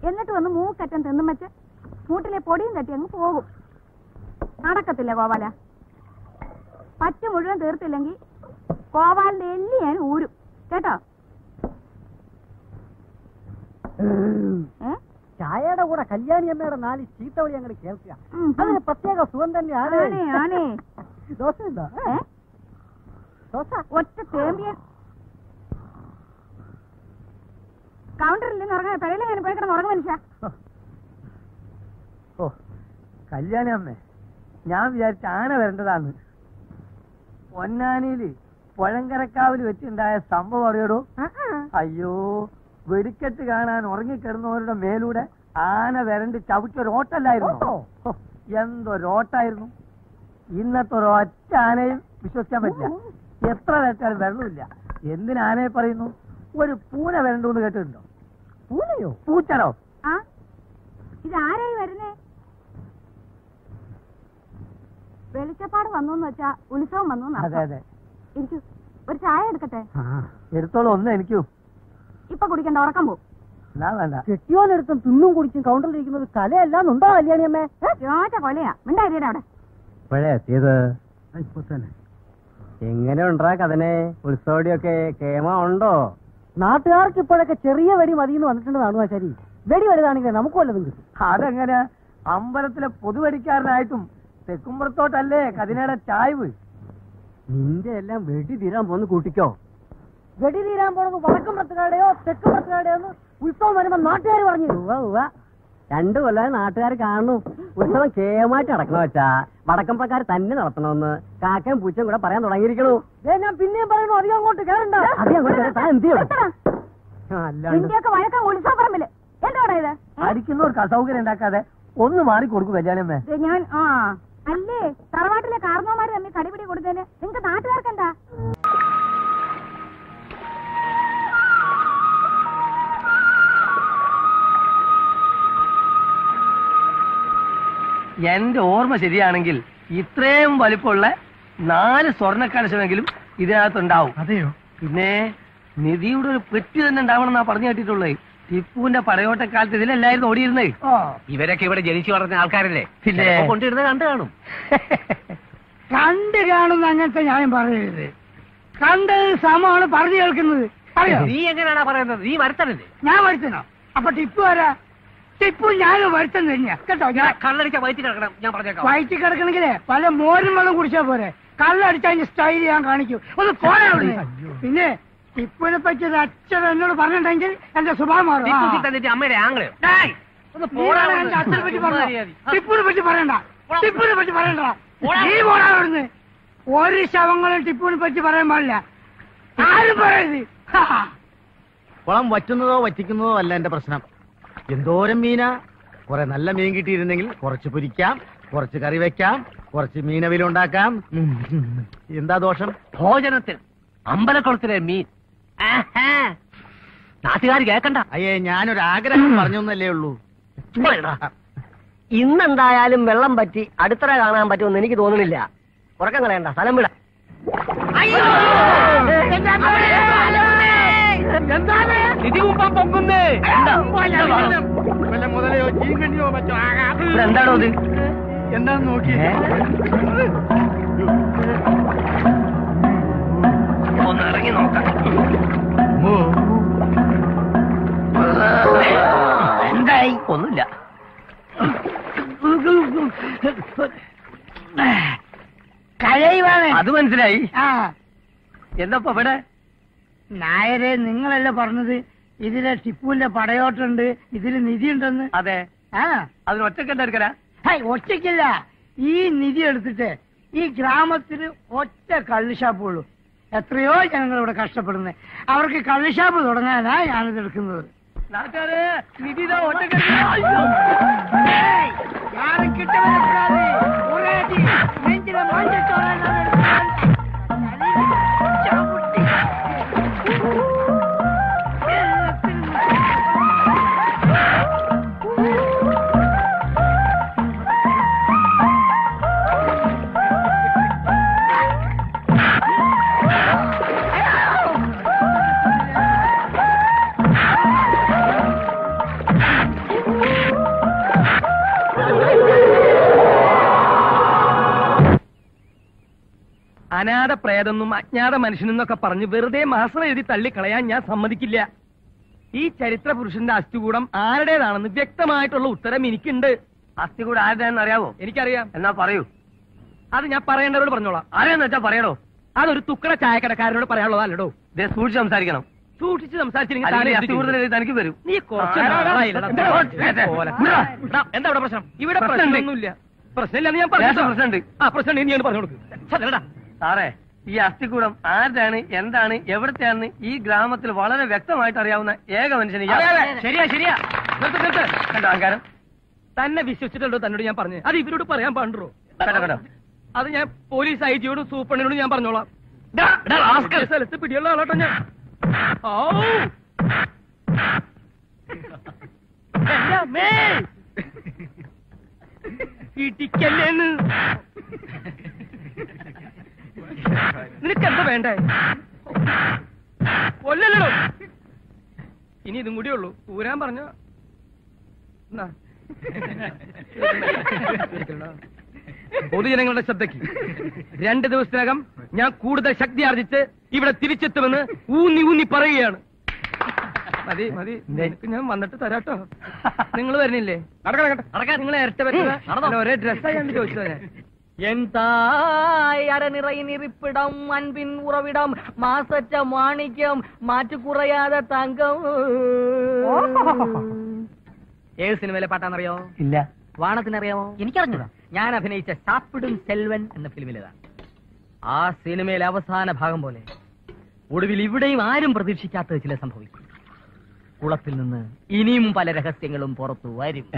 എന്നിട്ട് വന്ന് മൂക്കറ്റം തിന്നും വെച്ച് മൂട്ടിലെ പൊടിയും തട്ടി അങ്ങ് പോകും നടക്കത്തില്ല കോവാല പറ്റ മുഴുവൻ തീർത്തില്ലെങ്കിൽ കോവാലിന്റെ എല്ലി ഞാൻ ഊരും കേട്ടോ ഏ? ചായയുടെ കൂടെ കല്യാണി അമ്മയുടെ നാല് ചീത്തവളി അങ്ങോട്ട് കേൾക്കുക ഉം. അതിന് പ്രത്യേക സുഖം തന്നെയാണ് ആണേ ആണേ ദോശ ഉണ്ടോ ഏ? ദോശ ഒറ്റ തേമ്പിയൻ കൗണ്ടറിൽ നിന്ന് ഉറങ്ങാൻ പെരയിലെങ്ങനെ പോയി കിടന്ന് ഉറങ്ങും മനുഷ്യ ഓ കല്യാണി അമ്മേ ഞാൻ വിചാരിച്ച ആന വരേണ്ടതാണ് പൊന്നാനിയില് പുഴങ്കരക്കാവിൽ വെച്ചുണ്ടായ സംഭവം അറിയടോ അയ്യോ വെടിക്കെട്ട് കാണാൻ ഉറങ്ങിക്കിടന്നവരുടെ മേലൂടെ ആന വരണ്ട് ചവിട്ടൊരു ഓട്ടല്ലായിരുന്നു ഹോ, എന്തൊരോട്ടായിരുന്നു ഇന്നത്തെ ഒരൊറ്റ ആനയും വിശ്വസിക്കാൻ പറ്റില്ല എത്ര വെച്ചാലും വെള്ളമില്ല എന്തിന് ആനയെ പറയുന്നു ഒരു പൂന വരണ്ടു എന്ന് കേട്ടിട്ടുണ്ടോ പൂനയോ പൂച്ചടോ ആ ഇത് ആരായി വരുന്നേ വെളിച്ചപ്പാട് വന്നു എന്ന് വെച്ചാ ഉത്സവം വന്നു അതെ അതെ ഇരിക്കൂ ഒരു ചായ എടുക്കട്ടെ എടുത്തോളൂ ഒന്ന് എനിക്കും ഇപ്പൊ കുടിക്കണ്ട ഉറക്കം പോ എന്നാ വേണ്ട കെട്ടിയോനെടുത്തും തിന്നും കുടിച്ചും കൗണ്ടറിലിരിക്കുന്നത് കലയല്ലാന്നുണ്ടോ കല്യാണി അമ്മേ ചോറ്റ കൊലയാ മിണ്ടായിരിയുടെ അവിടെ ഇപ്പോഴേ എത്തിയത് ഇപ്പൊ തന്നെ എങ്ങനെ ഉണ്ടാ കഥനെ ഉത്സവടിയൊക്കെ കേമ ഉണ്ടോ നാട്ടുകാർക്ക് ഇപ്പോഴൊക്കെ ചെറിയ വെടി മതിയെന്ന് വന്നിട്ടുണ്ടെന്നാണ് ശരി വെടി വലുതാണെങ്കിൽ നമുക്ക് വല്ലതും കിട്ടും അതെങ്ങനെ അമ്പലത്തിലെ പൊതുവടിക്കാരനായിട്ടും തെക്കുമ്പുറത്തോട്ടല്ലേ കതിനയുടെ ചായ്വ് നിന്റെ എല്ലാം വെടി തീരാൻ പോന്ന് കൂട്ടിക്കോ വെടി തീരാൻ പോണത് വടക്കും പുറത്തുകാരുടെയോ തെക്കും പുറത്തുകാരുടെയോ എന്ന് ഉത്സവം വരുമ്പോ നാട്ടുകാർ പറഞ്ഞു ഉവ്വ ഉവ്വ രണ്ടു കൊല്ലം നാട്ടുകാർ കാണുന്നു ഉത്സവം കേമായിട്ട് നടക്കണ വെച്ചാ വടക്കം പ്രക്കാർ തന്നെ നടത്തണമെന്ന് കാക്കയും പൂച്ചയും കൂടെ പറയാൻ തുടങ്ങിയിരിക്കണു ദേ ഞാൻ പിന്നെയും പറയുന്നു അധികം അങ്ങോട്ട് കേറണ്ട അതേ അങ്ങോട്ട് വരാം. താൻ എന്ത് ചെയ്യണം? ആ, അല്ലാണ്ട് ഇന്ത്യയൊക്കെ വഴക്കം ഉത്സവപ്പറമ്പില് എന്താടാ ഇത് അടിക്കുന്നവർക്ക് അസൗകര്യം ഉണ്ടാക്കാതെ ഒന്ന് മാറി കൊടുക്കും കല്യാണമ്മേ ഇത് ഞാൻ ആ അല്ലേ തറവാട്ടിലെ കാർന്നോമാര് തമ്മിൽ കടിപിടി കൊടുത്തതിന് നിങ്ങക്ക് നാട്ടുകാർക്ക് എന്താ എന്റെ ഓർമ്മ ശരിയാണെങ്കിൽ ഇത്രയും വലിപ്പമുള്ള നാല് സ്വർണ്ണ കലശമെങ്കിലും ഇതിനകത്തുണ്ടാവും അതെയോ പിന്നെ നിധിയുടെ ഒരു പെട്ടി തന്നെ ഉണ്ടാവണമെന്നാ പറഞ്ഞു കേട്ടിട്ടുള്ളത് ടിപ്പുവിന്റെ പടയോട്ടക്കാലത്ത് ഇതിലല്ലായിരുന്നു ഓടിയിരുന്നത് ഇവരൊക്കെ ഇവിടെ ജനിച്ചു വളർന്ന ആൾക്കാരല്ലേ പിന്നെ? ചിലപ്പോ കൊണ്ടിരുന്നത് കണ്ടു കാണും കണ്ട് കാണുന്ന അങ്ങനത്തെ ന്യായം പറയരുത് കണ്ടത് സമമാണ് പറഞ്ഞു കേൾക്കുന്നത് അറിയോ നീ എങ്ങനെയാണാ പറയുന്നത് നീ വരുത്തണല്ലേ ഞാൻ വരുത്തണോ അപ്പൊ ടിപ്പു ആരാ ടിപ്പു ഞാനും വരുത്തുന്നത് തന്നെയാ കേട്ടോ ഞാൻ കള്ളടിച്ച വയറ്റി കിടക്കണം ഞാൻ പറഞ്ഞേക്കാം വയറ്റി കിടക്കണെങ്കിലേ പല മോരും വെള്ളം കുടിച്ചാ പോരെ കള്ളടിച്ച അതിന്റെ സ്റ്റൈൽ ഞാൻ കാണിക്കും ഒന്ന് പോരാ അവിടുന്ന്. പിന്നെ ടിപ്പുവിനെ പറ്റി ഒരു അച്ഛൻ എന്നോട് പറഞ്ഞിട്ടുണ്ടെങ്കിൽ എന്റെ സ്വഭാവം മാറും ആ. ടിപ്പു തന്നിട്ട് അമ്മയുടെ ആംഗ്ലയോ ഡേയ്, ഒന്ന് നീ പോടാ വേണം എന്റെ അച്ഛനെ പറ്റി പറഞ്ഞോ മര്യാദ. ടിപ്പുവിനെ പറ്റി പറയണ്ട ടിപ്പുവിനെ പറ്റി പറയണ്ട നീ പോടാ അവിടുന്ന് ഒരു ശവങ്ങളും ടിപ്പുവിനെ പറ്റി പറയാൻ പാടില്ല ആരും പറയരുത് ഹാ. കുളം വറ്റുന്നതോ വറ്റിക്കുന്നതോ അല്ല എന്റെ പ്രശ്നം എന്തോരം മീനാ കുറെ നല്ല മീൻ കിട്ടിയിരുന്നെങ്കിൽ കുറച്ച് പൊരിക്കാം കുറച്ച് കറി വെക്കാം കുറച്ച് മീനവിലുണ്ടാക്കാം ഉം. എന്താ ദോഷം ഭോജനത്തിൽ അമ്പലക്കുളത്തിലെ മീൻ ആഹാ. നാട്ടുകാർ കേക്കണ്ട അയ്യേ ഞാനൊരു ആഗ്രഹം പറഞ്ഞൊന്നല്ലേ ഉള്ളൂ ഇന്നെന്തായാലും വെള്ളം പറ്റി അടുത്തറ കാണാൻ പറ്റുമെന്ന് എനിക്ക് തോന്നുന്നില്ല ഉറക്കം കളയണ്ട സ്ഥലം വിട നിധി മുമ്പാ പൊങ്ങുന്നേ വല്ല മുതലയോ ചീങ്കണ്ണിയോ മറ്റോ ആകാം എന്താണോ ഇത് എന്താന്ന് നോക്കി ഒന്ന് ഇറങ്ങി നോക്കാം എന്തായി ഒന്നുമില്ല കരയുവാണ് അത് മനസ്സിലായി ആ എന്താ ഇവിടെ നായരെ നിങ്ങളല്ലേ പറഞ്ഞത് ഇതിലെ ടിപ്പുവിന്റെ പടയോട്ടുണ്ട് ഇതില് നിധി ഉണ്ടെന്ന് അതെ ആ അതിന് ഒറ്റക്ക് എന്താ എടുക്കല ഹൈ, ഒറ്റയ്ക്കില്ല ഈ നിധി എടുത്തിട്ട് ഈ ഗ്രാമത്തിൽ ഒറ്റ കള്ളുഷാപ്പ് ഉള്ളൂ എത്രയോ ജനങ്ങൾ ഇവിടെ കഷ്ടപ്പെടുന്നത് അവർക്ക് കള്ളുഷാപ്പ് തുടങ്ങാനാ ഞാനിത് എടുക്കുന്നത് നാട്ടുകാരെ നിധി ഇതാ ഒറ്റക്ക് ഏയ്, யாரும் கிட்ட வரக்கூடாது. ஒரே அடி. நெஞ்சில மஞ்சள் நான் எடுக்கிறேன். தலையில சவுட்டி. അനാഥ പ്രേതെന്നും അജ്ഞാത മനുഷ്യനെന്നൊക്കെ പറഞ്ഞ് വെറുതെ മാസം എഴുതി തള്ളിക്കളയാൻ ഞാൻ സമ്മതിക്കില്ല ഈ ചരിത്ര പുരുഷന്റെ അസ്ഥികൂടം ആരുടേതാണെന്ന് വ്യക്തമായിട്ടുള്ള ഉത്തരം എനിക്കുണ്ട് അസ്ഥി കൂടെ ആരുടെയെന്ന് അറിയാവോ എനിക്കറിയാം എന്നാ പറയൂ അത് ഞാൻ പറയേണ്ടവരോട് പറഞ്ഞോളാം ആരെന്ന് വെച്ചാ പറയണോ അതൊരു തുക്കട ചായക്കടക്കാരനോട് പറയാനുള്ളതല്ലടോ ദേ സൂക്ഷിച്ച് സംസാരിക്കണം സൂക്ഷിച്ച് സംസാരിച്ചില്ലെങ്കിൽ അല്ലെങ്കിൽ താനെ അസ്ഥി കൂടുതൽ എത്തിക്കും. എഴുതി തനിക്ക് വരും നീ കുറച്ച് ആ, നാളായില്ലടാ. എന്താ? പോലെ. വിടാ. എടാ, എന്താ ഇവിടെ പ്രശ്നം ഇവിടെ പ്രശ്നമുണ്ട്. പ്രശ്നമൊന്നുമില്ല പ്രശ്നമില്ലെന്ന് ഞാൻ പറഞ്ഞു ലേശം പ്രശ്നമുണ്ട്. ആ പ്രശ്നം നീ പറഞ്ഞു കൊടുക്കും സാറേ ഈ അസ്ഥികൂടം ആരുടെയാണ് എന്താണ് എവിടത്തെയാണെന്ന് ഈ ഗ്രാമത്തിൽ വളരെ വ്യക്തമായിട്ട് അറിയാവുന്ന ഏക മനുഷ്യന് ഇയാൾ. ശരിയാ ശരിയാ നിർത്ത്, നിർത്ത്. കണ്ടോ അഹങ്കാരം തന്നെ വിശ്വസിച്ചിട്ടുണ്ടോ തന്നോട് ഞാൻ പറഞ്ഞു അത് ഇവരോട് പറയാൻ പാടുണ്ടോ കണ്ടോ കണ്ടോ അത് ഞാൻ പോലീസ് ഐ ജിയോടും സൂപ്രണ്ടിനോടും ഞാൻ പറഞ്ഞോളാം ഡാ, ഡാ, rascal. ഈ സ്ഥലത്ത് പിടിയുള്ള ആളാട്ടോ ഞാൻ ഔ. എന്റെ അമ്മേ. ഇടിക്കല്ലേന്ന് നിനക്ക് എന്താ വേണ്ടേ കൊല്ലല്ലോ ഇനി ഇതും കൂടിയേ ഉള്ളൂ ഊരാൻ പറഞ്ഞ പൊതുജനങ്ങളുടെ ശ്രദ്ധയ്ക്ക് രണ്ട് ദിവസത്തിനകം ഞാൻ കൂടുതൽ ശക്തി ആർജിച്ച് ഇവിടെ തിരിച്ചെത്തുമെന്ന് ഊന്നി ഊന്നി പറയുകയാണ് മതി മതി നിനക്ക് ഞാൻ വന്നിട്ട് തരാട്ടോ നിങ്ങൾ വരുന്നില്ലേ നടക്കാം നിങ്ങൾ ഇരട്ട പറ്റുക ഒരേ ഡ്രസ്സായി കണ്ട് ചോദിച്ചതാ ഞാൻ என் தாய் அறநிறை நிறிப்பிடம் அன்பின் உறவிடம் மாசற்ற மாணிக்கம் മാറ്റു കുറയാതെ തങ്കം ഏത് സിനിമയിലെ പാട്ടാണെന്നറിയോ ഇല്ല വാണത്തിനറിയാമോ എനിക്കറിഞ്ഞതാ ഞാൻ അഭിനയിച്ച സാപ്പിടും സെൽവൻ എന്ന ഫിലിമിലേതാണ് ആ സിനിമയിലെ അവസാന ഭാഗം പോലെ ഒടുവിൽ ഇവിടെയും ആരും പ്രതീക്ഷിക്കാത്തത് ചില സംഭവിക്കും കുളത്തിൽ നിന്ന് ഇനിയും പല രഹസ്യങ്ങളും പുറത്തു വരും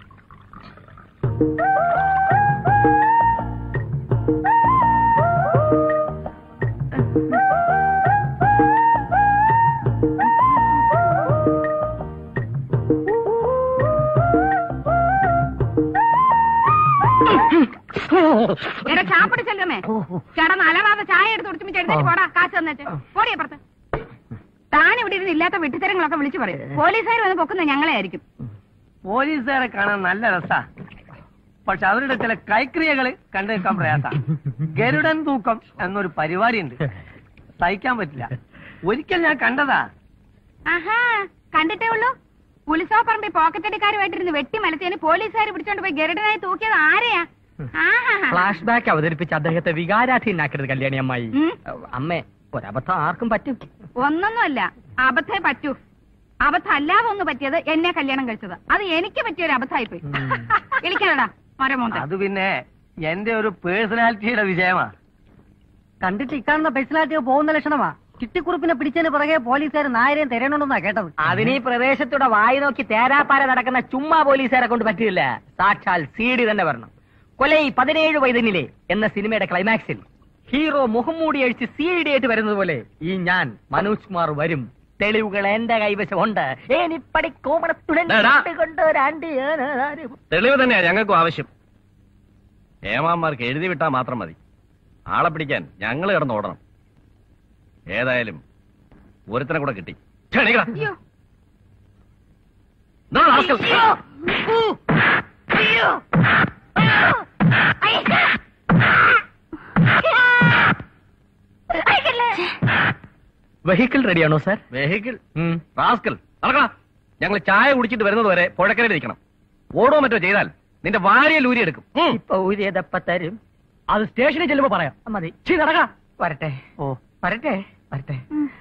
എടാ ചാപ്പിടി ചെല്ലുമേ ചേട്ടൻ അലവാതെ ചായ എടുത്ത് കുടിച്ചു എഴുന്നേറ്റ് പോടാ കാശ് തന്നിട്ട് പോടി അപ്പുറത്ത് താൻ ഇവിടെ ഇരുന്ന് ഇല്ലാത്ത വെട്ടിത്തരങ്ങളൊക്കെ വിളിച്ചു പറയും പോലീസുകാർ വന്ന് പൊക്കുന്നത് ഞങ്ങളെ ആയിരിക്കും പോലീസുകാരെ കാണാൻ നല്ല രസാ പക്ഷെ അവരുടെ ചില കൈക്രിയകള് കണ്ടു നിൽക്കാൻ പ്രയാസ ഗരുഡൻ തൂക്കം എന്നൊരു പരിപാടിയുണ്ട് സഹിക്കാൻ പറ്റില്ല ഒരിക്കൽ ഞാൻ കണ്ടതാ ആഹാ കണ്ടിട്ടേ ഉള്ളൂ ഉത്സവപ്പറമ്പിൽ പോക്കറ്റടിക്കാരുമായിട്ടിരുന്ന് വെട്ടി മലത്തിയതിന് പോലീസുകാർ പിടിച്ചോണ്ട് പോയി ഗരുഡനായി തൂക്കിയത് ആരെയാ ആഹാ ഫ്ലാഷ് ബാക്ക് അവതരിപ്പിച്ച് അദ്ദേഹത്തെ വികാരാധീനാക്കരുത് കല്യാണി അമ്മായി ഉം. അമ്മേ ഒരബദ്ധം ആർക്കും പറ്റും ഒന്നൊന്നുമല്ല അബദ്ധേ പറ്റൂ അബദ്ധം അല്ലാതെ ഒന്ന് പറ്റിയത് എന്നെ കല്യാണം കഴിച്ചത് അത് എനിക്ക് പറ്റിയ ഒരു അബദ്ധമായി പോയി വിളിക്കണടാ മരമോന്ത അത് പിന്നെ എന്റെ ഒരു പേഴ്സണാലിറ്റിയുടെ വിജയമാ കണ്ടിട്ട് ഇക്കാണുന്ന പേഴ്സണാലിറ്റി പോകുന്ന ലക്ഷണമാ ചിട്ടിക്കുറുപ്പിനെ പിടിച്ചതിന് പുറകെ പോലീസുകാർ നായരെയും തിരയണമെന്നാ കേട്ടത് അതിന് ഈ പ്രദേശത്തൂടെ വായി നോക്കി തേരാപ്പാര നടക്കുന്ന ചുമ്മാ പോലീസുകാരെ കൊണ്ട് പറ്റില്ല സാക്ഷാൽ സി ഡി തന്നെ വരണം കൊലൈ പതിനേഴ് വൈതനിലെ എന്ന സിനിമയുടെ ക്ലൈമാക്സിൽ ഹീറോ മുഖംമൂടി അഴിച്ച് സി ഡി ആയിട്ട് വരുന്നത് പോലെ ഈ ഞാൻ മനോജ് കുമാർ വരും തെളിവുകൾ എന്റെ കൈവശമുണ്ട് ഏനിപ്പടി കോമണത്തുടൻ ഡാ. കൊണ്ട് രണ്ട് ഏനാരും തെളിവ് തന്നെയാ ഞങ്ങൾക്കും ആവശ്യം ഏമാന്മാർക്ക് എഴുതി വിട്ടാ മാത്രം മതി ആളെ പിടിക്കാൻ ഞങ്ങൾ കിടന്ന് ഓടണം ഏതായാലും ഒരുത്തനെ കൂടെ കിട്ടി ക്ഷണിക്കണം. അയ്യോ ദാ rascal. വെഹിക്കിൾ റെഡിയാണോ സാർ വെഹിക്കിൾ റാസ്കൽ നടക്കണ ഞങ്ങൾ ചായ കുടിച്ചിട്ട് വരുന്നത് വരെ പുഴക്കരയിൽ ഇരിക്കണം ഓടോ മറ്റോ ചെയ്താൽ നിന്റെ വാരിയ ലൂരി എടുക്കും ഉം. ഇപ്പൊ ഊരിയതപ്പ തരും അത് സ്റ്റേഷനിൽ ചെല്ലുമ്പോ പറയാം മതി ചീ നടക്ക വരട്ടെ ഓ വരട്ടെ വരട്ടെ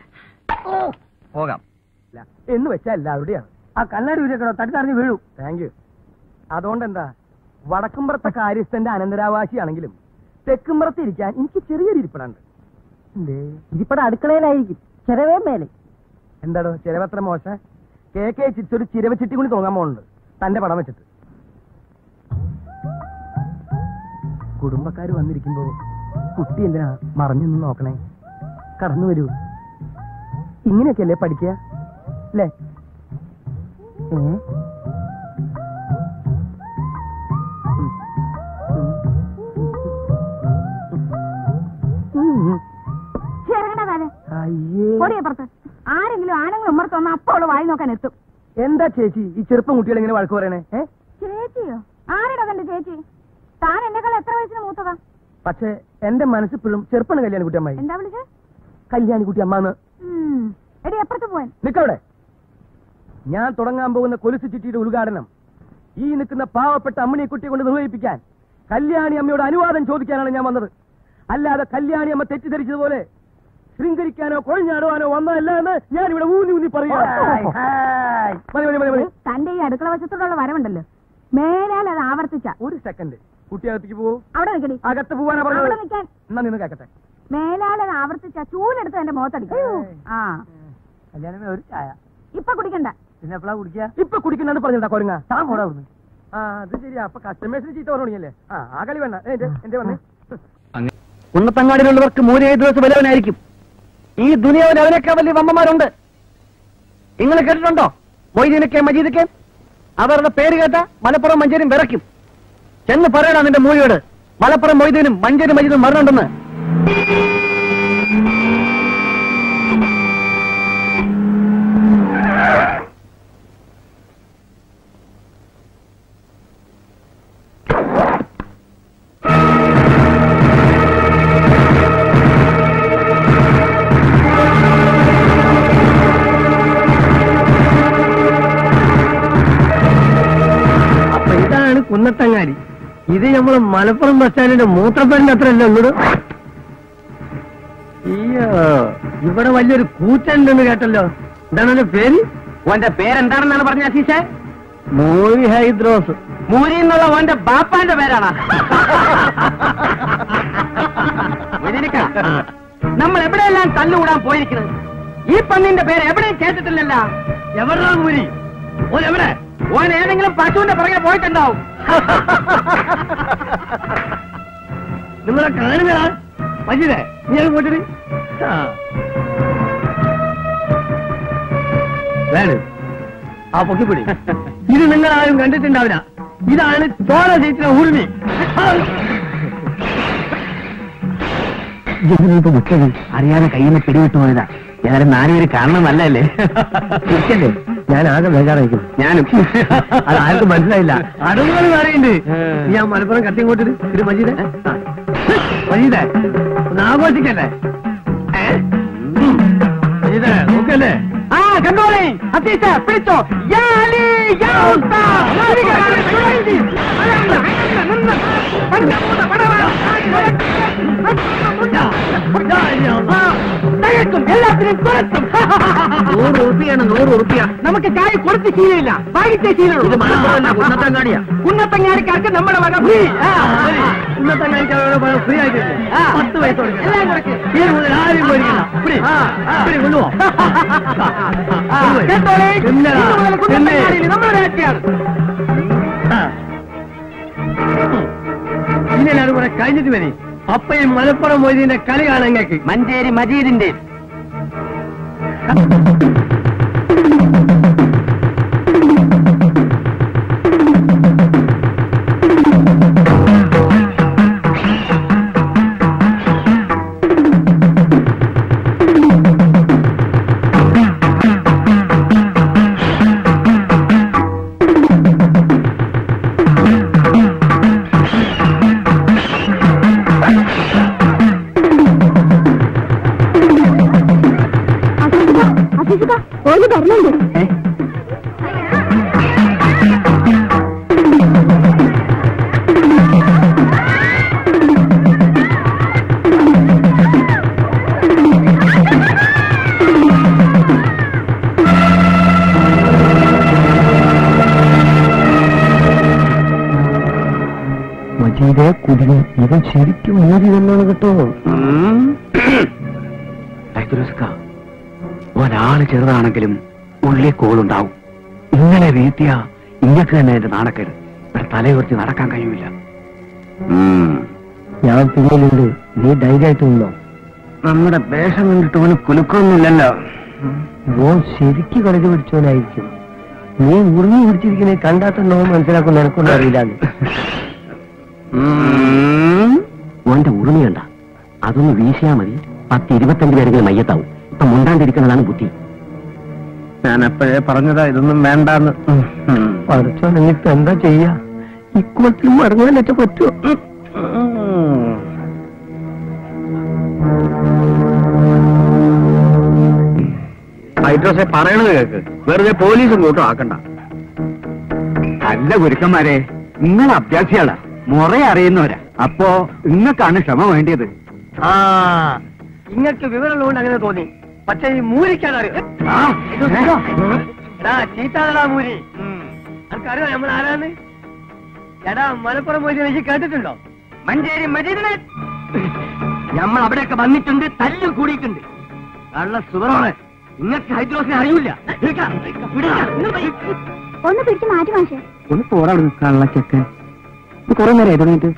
പോകാം എന്ന് വെച്ചാൽ എല്ലാവരുടെയാണ് ആ കണ്ണാടി ഊരിക്കടോ തട്ടി തടഞ്ഞ് വീഴൂ താങ്ക് യു അതുകൊണ്ട് എന്താ വടക്കുംപുറത്തെ കാര്യസ്ഥന്റെ അനന്തരാവാസിയാണെങ്കിലും തെക്കുംപുറത്ത് ഇരിക്കാൻ എനിക്ക് ചെറിയൊരു ഇരിപ്പിടുണ്ട് ഇരിപ്പട അടുക്കളയിലായിരിക്കും ചെലവേ മേലെ എന്താടോ ചിലവത്ര മോശ കെ കെ ചിറ്റൊരു ചിരവ ചിട്ടി കൂടി തുടങ്ങാൻ പോകുന്നുണ്ട് തന്റെ പടം വെച്ചിട്ട് കുടുംബക്കാർ വന്നിരിക്കുമ്പോ കുട്ടി എന്തിനാ മറഞ്ഞു നിന്ന് നോക്കണേ കടന്നു വരൂ ഇങ്ങനെയൊക്കെയല്ലേ പഠിക്കുക അല്ലേ ഏ? ഉം. ഉം. ഉം. ഇറങ്ങടാ താനെ അയ്യേ പോടി അപ്പുറത്ത് ആരെങ്കിലും ആണുങ്ങൾ ഉമ്മർത്ത് വന്ന് അപ്പോൾ അവള് വായി നോക്കാൻ എത്തും എന്താ ചേച്ചി ഈ ചെറുപ്പം കുട്ടികൾ ഇങ്ങനെ വഴക്ക് പറയണേ ഏ ചേച്ചിയോ ആരുടെ തന്റെ ചേച്ചി താൻ എന്നെക്കാൾ എത്ര വയസ്സിന് മൂത്തതാ പക്ഷേ എന്റെ മനസ്സിപ്പോഴും ചെറുപ്പാണ് കല്യാണിക്കുട്ടി അമ്മായി എന്താ വിളിച്ചേ കല്യാണിക്കുട്ടി അമ്മാന്ന് ഉം. എടി എപ്പുറത്ത് പോവാൻ നിക്കവിടെ ഞാൻ തുടങ്ങാൻ പോകുന്ന കൊലുസു ചിറ്റിയുടെ ഉദ്ഘാടനം ഈ നിൽക്കുന്ന പാവപ്പെട്ട അമ്മണിയെ കുട്ടിയെ കൊണ്ട് നിർവഹിപ്പിക്കാൻ കല്യാണി അമ്മയോട് അനുവാദം ചോദിക്കാനാണ് ഞാൻ വന്നത് അല്ലാതെ കല്യാണി അമ്മ തെറ്റിദ്ധരിച്ചതുപോലെ ശൃംഗരിക്കാനോ കൊഴിഞ്ഞാടുവാനോ വന്നതല്ല എന്ന് ഞാൻ ഇവിടെ ഊന്നി ഊന്നി പറയുക മതി മതി മതി മതി തന്റെ ഈ അടുക്കള വശത്തോടുള്ള വരവുണ്ടല്ലോ മേലാൽ അത് ആവർത്തിച്ച ഒരു സെക്കൻഡ് കുട്ടിയകത്തേക്ക് പോവൂ അവിടെ നിൽക്കടി അകത്ത് പോവാനാ അവിടെ പറഞ്ഞത് നിൽക്കാൻ എന്നാ നിന്ന് കേക്കട്ടെ മേലാൽ അത് ആവർത്തിച്ച ചൂലെടുത്ത് എന്റെ മുഖത്തടിക്കും ആ കല്യാണമേ ഒരു ചായ ഇപ്പൊ കുടിക്കണ്ട പിന്നെ എപ്പോഴാ കുടിക്കുക ഇപ്പൊ കുടിക്കണ്ടെന്ന് പറഞ്ഞിട്ടാ കൊരുങ്ങ താൻ കൂടെ അവിടുന്ന് ആ അത് ശരിയാ അപ്പൊ കസ്റ്റമേഴ്സിന് ചീത്ത പറഞ്ഞോളിയല്ലേ ആ ആ കളി വേണ്ട ഏ, എന്റെ- എന്റെ വന്നേ കുന്നത്തങ്ങാടിലുള്ളവർക്ക് മൂലേ ദിവസം വല്ലവനായിരിക്കും ഈ ദുനിയാവിൽ അവനൊക്കെ വലിയ വമ്മമാരുണ്ട് നിങ്ങൾ കേട്ടിട്ടുണ്ടോ മൊയ്തീനൊക്കെ മജീദൊക്കെ അവരുടെ പേര് കേട്ട മലപ്പുറം മഞ്ചേരും വിറയ്ക്കും ചെന്ന് പറയണം നിന്റെ മൂലിയോട് മലപ്പുറം മൊയ്തീനും മഞ്ചേരും മജീദും മരണുണ്ടെന്ന് അപ്പൊ ഇതാണ് കുന്നത്തങ്ങാടി ഇത് നമ്മള് മലപ്പുറം ബസ് സ്റ്റാൻഡിന്റെ മൂത്രപ്പേരിന്റെ അത്ര അല്ലേ ഉള്ളൂ അയ്യോ ഇവിടെ വലിയൊരു കൂറ്റുണ്ടെന്ന് കേട്ടല്ലോ എന്താണ് എന്റെ പേര് ഓന്റെ പേരെന്താണെന്നാണ് പറഞ്ഞ അസീസെ മോരി ഹൈദ്രോസ് മൂരി എന്നുള്ള ഓന്റെ ബാപ്പാന്റെ പേരാണ് നമ്മൾ എവിടെയെല്ലാം തല്ലുകൂടാൻ പോയിരിക്കുന്നത് ഈ പന്നിന്റെ പേര് എവിടെയും കേട്ടിട്ടില്ലല്ല എവിടാ മൂരി ഓൻ എവിടെ ഓൻ ഏതെങ്കിലും പശുവിന്റെ പുറകെ പോയിട്ടുണ്ടാവും നിങ്ങളെ കാണുന്നതാ മജീദേ നീ അത് പോയിട്ട് വേണം ആ പൊക്കിപ്പിടി ഇത് നിങ്ങൾ ആരും കണ്ടിട്ടുണ്ടാവില്ല ഇതാണ് ചോര ജയിച്ചിന ഊർമി ഇതിനിപ്പോ വിട്ടത് അറിയാതെ കയ്യിൽ നിന്ന് പിടിവിട്ടു പോയതാ ഏതായാലും നാലുപേര് കാണണം നല്ലല്ലേ ഇരിക്കല്ലേ ഞാൻ ആകെ ബേജാറായിരിക്കും ഞാനും അത് ആർക്കും മനസ്സിലായില്ല അടുങ്ങൾ പറയുന്നുണ്ട് ഞാൻ മലപ്പുറം കത്തി ഇങ്ങോട്ട് ഇത് മജീദ് മജീദ് ഒന്ന് ആഘോഷിക്കല്ലേ ഏ? ഉം. മജീദേ നോക്കല്ലേ ആ കണ്ടോളേ അത്തീസ പിടിച്ചോ യാ അലി, യാ ഉസ്താ. തകർക്കും എല്ലാത്തിനും തുരത്തും നൂറ് ഉറുപ്പിയാണ് നൂറ് ഉറുപ്പിയ നമുക്ക് കായ് കൊടുത്ത് ശീലമില്ല വാങ്ങിച്ച ശീലമുള്ളൂ കുന്നത്തങ്ങാടിയാ കുന്നത്തങ്ങാടിക്കാർക്ക് നമ്മുടെ വക ഫ്രീ കുന്നത്തങ്ങാടിക്ക് ഫ്രീ ആയിട്ടില്ലേ ആ. പത്ത് പൈസ കൊടുക്കണം. എല്ലാം കൊടുക്ക്. ഈ മുതൽ ആരും പോയിരിക്കില്ല ഇവിടെ ആ. ഇവിടെ കൊണ്ടുപോ കേട്ടോളേ എന്നതാ? ഇന്ന് മുതൽ എന്നെ? കുന്നത്തങ്ങാടിയിൽ നമ്മുടെ രാജ്യമാണ് ഇനി എല്ലാവരും കൂടെ കഴിഞ്ഞിട്ട് വരി അപ്പയും മലപ്പുറം മൊയ്തീന്റെ കളി കാണാൻ കേക്ക് മഞ്ചേരി മജീദിന്റെ ഓല് വരുന്നുണ്ട് മജീദെ കുടിന് ഇവൻ ശരിക്കും മൂടി തന്നാണ് കേട്ടോ ഒരാള് ചെറുതാണെങ്കിലും ഉള്ളിൽ കോളുണ്ടാവും ഇങ്ങനെ വീഴ്ത്തിയ ഇങ്ങക്ക് തന്നെ എന്റെ നാണക്കേട് ഇവിടെ തലയുയർത്തി നടക്കാൻ കഴിയൂല ഞാൻ പിന്നിലുണ്ട് നീ ധൈര്യമായിട്ട് നിന്നോ നമ്മുടെ വേഷം കണ്ടിട്ട് അവന് കുലുക്കൊന്നുമില്ലല്ലോ ഓൻ ശരിക്ക് കളരി പിടിച്ചവനായിരിക്കും നീ ഉറുങ്ങി പിടിച്ചിരിക്കുന്നേ കണ്ടാത്തന്നോ മനസ്സിലാക്കുന്ന എനക്കൊന്നും അറിയില്ലാന്ന് ഓന്റെ ഉറുമിയുണ്ട അതൊന്ന് വീശിയാ മതി പത്ത് ഇരുപത്തഞ്ച് പേരെങ്കിലും മയ്യത്താവും ഇപ്പൊ മുണ്ടാണ്ടിരിക്കുന്നതാണ് ബുദ്ധി ഞാൻ അപ്പോഴേ പറഞ്ഞതാ ഇതൊന്നും വേണ്ടാന്ന് പഠിച്ചോ നിങ്ങിട്ട് എന്താ ചെയ്യാ ഇക്കോളത്തിൽ മടങ്ങാനൊക്കെ പറ്റുമോ ഹൈഡ്രോസെ പറയണത് കേക്ക് വെറുതെ പോലീസും കൂട്ടും ആക്കണ്ട അല്ല ഗുരുക്കന്മാരെ നിങ്ങൾ അഭ്യാസികളാ മുറ അറിയുന്നവരാ അപ്പോ നിങ്ങൾക്കാണ് ക്ഷമ വേണ്ടിയത് ആ ഇങ്ങക്ക് വിവരമുള്ളതുകൊണ്ട് അങ്ങനെ തോന്നി പക്ഷെ ഈ മൂരിക്കാൻ അറിയാം ചീത്താടാ മൂരി എനിക്കറിയോ നമ്മൾ ആരാന്ന് എടാ മലപ്പുറം പോയി എനിക്ക് കേട്ടിട്ടുണ്ടോ മഞ്ചേരി മജീദിനെ നമ്മൾ അവിടെയൊക്കെ വന്നിട്ടുണ്ട് തല്ലും കൂടിയിട്ടുണ്ട് കള്ള സുഖമാണ് നിങ്ങൾക്ക് ഹൈദ്രോസിനെ അറിയില്ല ഒന്ന് പിടിച്ച് മാറ്റി മാഷേ ഒന്ന് പോരാടും കള്ള ചെക്കൻ കുറെ നേരം തുടങ്ങിയിട്ട്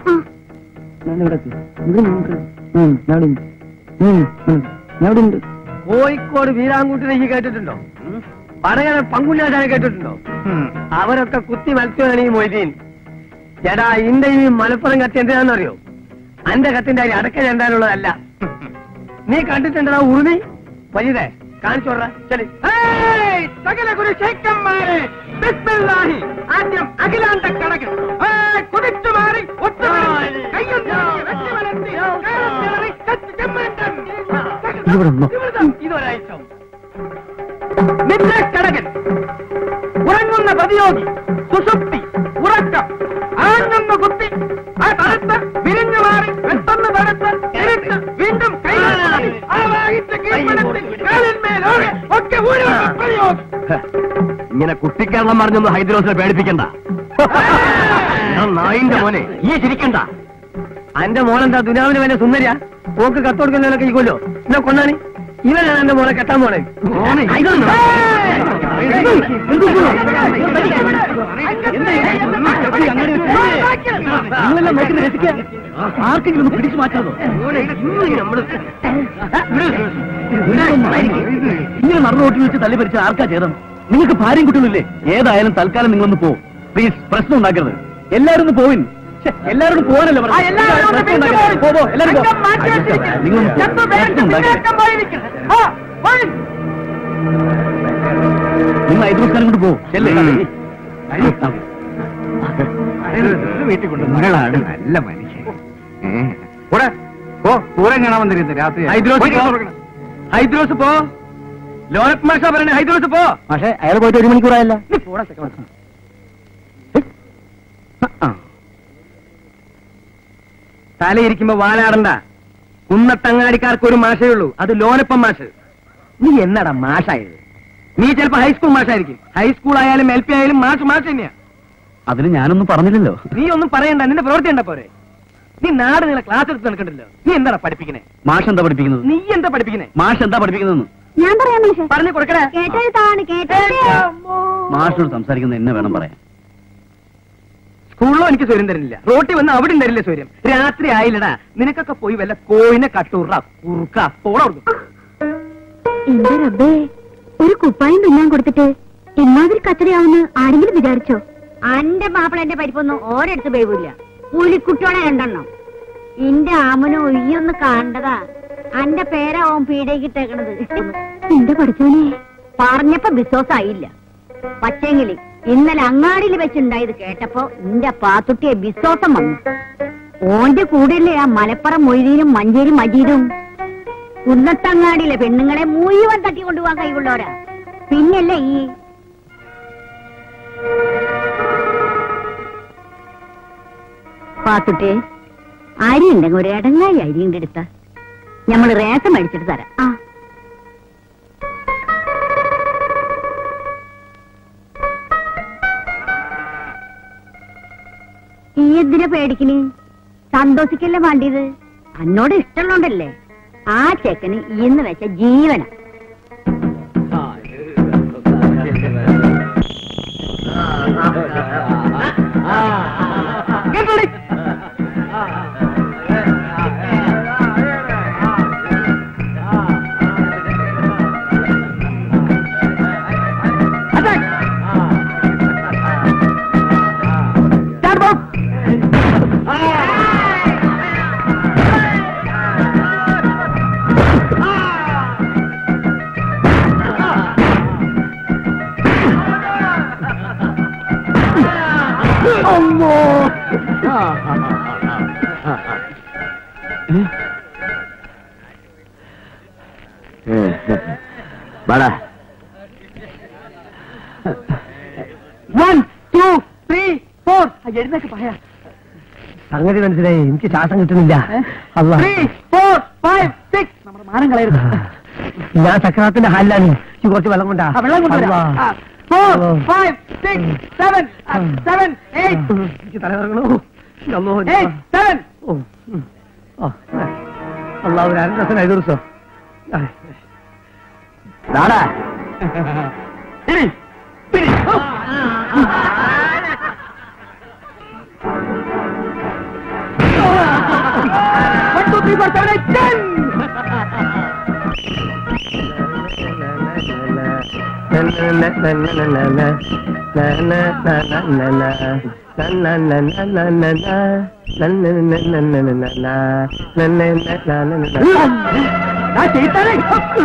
കോഴിക്കോട് വീരാങ്കൂട്ടിനെ ഈ കേട്ടിട്ടുണ്ടോ പറയണ പങ്കുല്ലാശാനെ കേട്ടിട്ടുണ്ടോ അവരൊക്കെ കുത്തി മത്സ്യമാണ് ഈ മൊയ്തീൻ ചേടാ ഇന്റെ ഈ മലപ്പുറം കത്തി എന്തിനാണെന്നറിയോ അന്റെ കത്തിന്റെ അരി അടക്ക ചെണ്ടാനുള്ളതല്ല നീ കണ്ടിട്ടുണ്ടോ ഉറുമി വലുതേ കാണിച്ചോടാ ചെലി സകല ഗുരു ശേഖന്മാരെ ബിസ്മില്ലാഹി ആദ്യം അഖിലാണ്ട കടകൻ കുതിച്ചു മാറി ഒത്തുപിടിച്ച് കയ്യും നീട്ടി വെച്ച് വളർത്തി കാലത്തിളറി കത്തി ചെമ്മണ്ടൻ. ഇതൊരാഴ്ച നിദ്രക്കടകൻ ഉറങ്ങുന്ന പ്രതിയോഗി സുഷുപ്തി ഉറക്കം ആഞ്ഞൊന്ന് കുത്തി ആ തടുത്ത് വിരിഞ്ഞു മാറി പെട്ടെന്ന് തടുത്ത് ഇരുട്ട് വീണ്ടും കൈമാറി ആവാഹിച്ച് കീഴ്പ്പെടുത്തി കാലിന്മേലോടെ ഒക്കെ ഊരി വന്ന പ്രതിയോഗി ഇങ്ങനെ കുട്ടിക്കേരളം പറഞ്ഞൊന്ന് ഹൈദ്രോസിനെ പേടിപ്പിക്കണ്ട ഞാൻ നായിന്റെ മോനെ ഈ ചിരിക്കണ്ട അന്റെ മോളെന്താ ദുനാവിന് വേണ്ട സുന്ദരിയാ പോക്ക് കത്തോടുക്കുന്നതിനൊക്കെ ഇക്കൊല്ലോ എന്നാ കൊണ്ടാണ് ഇവനാണ് എന്റെ മോളെ കെട്ടാൻ പോണേ ആർക്കെങ്കിലും ഒന്ന് പിടിച്ചു മാറ്റാമോ ഇങ്ങനെ നടന്ന റോട്ടിൽ വെച്ച് തല്ലി ഭരിച്ച ആർക്കാ ചേതം നിങ്ങൾക്ക് ഭാര്യയും കുട്ടികളില്ലേ ഏതായാലും തൽക്കാലം നിങ്ങളൊന്ന് പോ പ്ലീസ് പ്രശ്നം ഉണ്ടാക്കരുത് എല്ലാവരും ഒന്ന് പോവിൻ ഛെ, എല്ലാവരും പോകാനല്ലേ പറഞ്ഞത്? പ്രശ്നം ഉണ്ടാക്കരുത്. പോ, പോ, എല്ലാവരും പോ. നിങ്ങളൊന്ന് പോ. പ്രശ്നം ഉണ്ടാക്കരുത്. നിങ്ങൾ ഐദ്രോസ്കാരം കൊണ്ട് പോ ചെല്ലേ വീട്ടിൽ കൊണ്ട് നിങ്ങളാണ് നല്ല മനുഷ്യൻ പൂരം കാണാൻ വന്നിരുന്നു രാത്രി ഹൈദ്രോസ് പോ. ഹൈദ്രോസ് പോ ലോനക് മാഷ പറയണേ ഹൈദ്രോസ് പോ പക്ഷേ അയാൾ പോയിട്ട് ഒരു മണിക്കൂറായല്ല നീ പോടാ സെക്കൻഡ് തലയിരിക്കുമ്പോ വാലാടണ്ട കുന്നത്തങ്ങാടിക്കാർക്ക് ഒരു മാഷേ ഉള്ളൂ അത് ലോനപ്പം മാഷ് നീ എന്നടാ മാഷായത് നീ ചിലപ്പോ ഹൈസ്കൂൾ മാഷായിരിക്കും ഹൈസ്കൂൾ ആയാലും എൽ പി ആയാലും മാഷ് മാഷ് തന്നെയാ അതിന് ഞാനൊന്നും പറഞ്ഞില്ലല്ലോ നീ ഒന്നും പറയണ്ട നിന്റെ പ്രവൃത്തി ഉണ്ട പോരെ നീ നാട് നിങ്ങളെ ക്ലാസ് എടുത്ത് നടക്കണ്ടല്ലോ നീ എന്താടാ പഠിപ്പിക്കണേ മാഷ് എന്താ പഠിപ്പിക്കുന്നത് നീ എന്താ പഠിപ്പിക്കണേ മാഷ് എന്താ പഠിപ്പിക്കുന്നതെന്ന് ഞാൻ പറയാം മാഷേ പറഞ്ഞു കൊടുക്കണേ കേട്ടെഴുത്താണ് കേട്ടെഴുത്തേ മാഷോട് സംസാരിക്കുന്നത് എന്നെ വേണം പറയാൻ സ്കൂളിലോ എനിക്ക് സ്വര്യം തരുന്നില്ല റോട്ടിൽ വന്ന് അവിടെ തരില്ല സ്വര്യം രാത്രി ആയില്ലടാ നിനക്കൊക്കെ പോയി വല്ല കോയിനെ കട്ടൂറ കുറുക്ക പോടാ കൊടുക്കും എന്റെ റബ്ബേ ഒരു കുപ്പായം തിന്നാൻ കൊടുത്തിട്ട് ഇമാതിരി കച്ചറയാവുന്ന് ആരെങ്കിലും വിചാരിച്ചോ അന്റെ മാപ്പിള എന്റെ പരിപ്പൊന്നും ഓരെടുത്ത് പേവില്ല പുലിക്കുട്ടിയോടെ രണ്ടെണ്ണം എന്റെ ആമനോ ഒയ്യൊന്ന് കണ്ടതാ അന്റെ പേരാവും പീഡയ്ക്കിട്ടേക്കണത് എന്റെ പഠിച്ചോനെ പറഞ്ഞപ്പോ വിശ്വാസായില്ല പക്ഷേങ്കില് ഇന്നലെ അങ്ങാടിയിൽ വെച്ചുണ്ടായത് കേട്ടപ്പോ എന്റെ പാത്തുട്ടിയെ വിശ്വാസം വന്നു ഓന്റെ കൂടെയല്ലേ ആ മലപ്പുറം മൊയ്തീനും മഞ്ചേരി മജീദും കുന്നത്തങ്ങാടിയിലെ പെണ്ണുങ്ങളെ മുഴുവൻ തട്ടിക്കൊണ്ടുപോകാൻ കഴിവുള്ളവരാ പിന്നല്ലേ ഈ പാത്തുട്ടെ അരി ഉണ്ടെങ്കിൽ ഒരു ഇടങ്ങായി അരി ഉണ്ട് എടുത്ത ഞമ്മള് റേസം മേടിച്ചിട്ട് തരാം ആ ഈ എന്തിനാ പേടിക്കണ് സന്തോഷിക്കല്ലേ വേണ്ടിയത് അന്നോട് ഇഷ്ടമുള്ളോണ്ടല്ലേ ആ ചെക്കന് ഇന്ന് വെച്ച ജീവന വാടാ വൺ ടു ത്രീ ഫോർ എഴുന്നേക്ക് പറയാ സംഗതി മനസ്സിലായി എനിക്ക് ശ്വാസം കിട്ടുന്നില്ല ത്രീ ഫോർ ഫൈവ് സിക്സ് നമ്മുടെ മാനം കളയരുത് ഞാൻ സക്രാത്തിന്റെ ഹാലിലാണ് ഈ കുറച്ച് വെള്ളം കൊണ്ടാ വെള്ളം കൊണ്ടുവരാ four five six seven seven eight എനിക്ക് തലകറങ്ങണോ എയ്റ്റ് സെവൻ അള്ളാഹു രണ്ട് ദിവസം ഐదు ദിവസം നാടാ പിടി പിടി One, two, three, four, seven, eight, ten! ആ ചെയ്താലേ